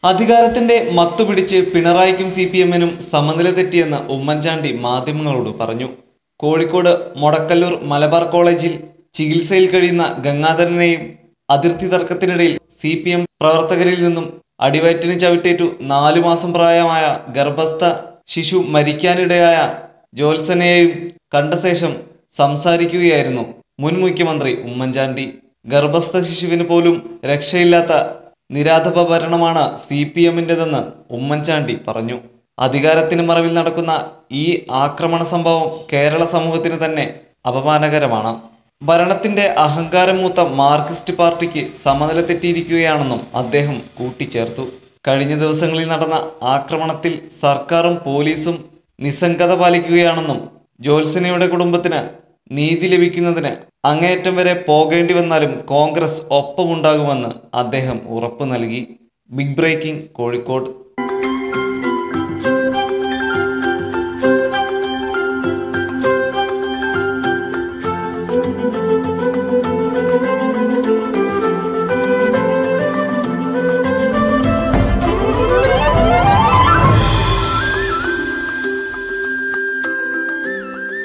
അധികാരത്തിന്റെ മത്തുപിടിച്ച് പിണറായിക്കും C P എമ്മിനും സമനില തെറ്റിയെന്ന് ഉമ്മൻചാണ്ടി മാധ്യമങ്ങളോട് പറഞ്ഞു കോഴിക്കോട് മൊടക്കല്ലൂർ മലബാർ കോളേജിൽ ചികിത്സയിൽ കഴിയുന്ന ഗംഗാധരനെയും അതിർത്തി തർക്കത്തിനിടയിൽ സി പി എം പ്രവർത്തകരിൽ നിന്നും അടിവയറ്റിന് ചവിട്ടേറ്റു നാലു മാസം പ്രായമായ ഗർഭസ്ഥ ശിശു മരിക്കാനിടയായ ജോത്സനെയും കണ്ട ശേഷം സംസാരിക്കുകയായിരുന്നു മുൻ മുഖ്യമന്ത്രി ഉമ്മൻചാണ്ടി ഗർഭസ്ഥ ശിശുവിന് പോലും രക്ഷയില്ലാത്ത നിരാധപ ഭരണമാണ് സി പി എമ്മിൻ്റെതെന്ന് ഉമ്മൻചാണ്ടി പറഞ്ഞു അധികാരത്തിന് മറവിൽ നടക്കുന്ന ഈ ആക്രമണ സംഭവം കേരള സമൂഹത്തിന് തന്നെ അപമാനകരമാണ് ഭരണത്തിന്റെ അഹങ്കാരം മൂത്ത മാർക്സിസ്റ്റ് പാർട്ടിക്ക് സമനില തെറ്റിയിരിക്കുകയാണെന്നും അദ്ദേഹം കൂട്ടിച്ചേർത്തു കഴിഞ്ഞ ദിവസങ്ങളിൽ നടന്ന ആക്രമണത്തിൽ സർക്കാരും പോലീസും നിസ്സംഗത പാലിക്കുകയാണെന്നും ജോത്സനയുടെ കുടുംബത്തിന് നീതി ലഭിക്കുന്നതിന് അങ്ങേയറ്റം വരെ പോകേണ്ടി വന്നാലും കോൺഗ്രസ് ഒപ്പമുണ്ടാകുമെന്ന് അദ്ദേഹം ഉറപ്പു നൽകി big breaking Kozhikode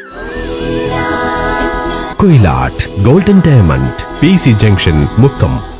Koyilatt golden diamond P C junction Mukkam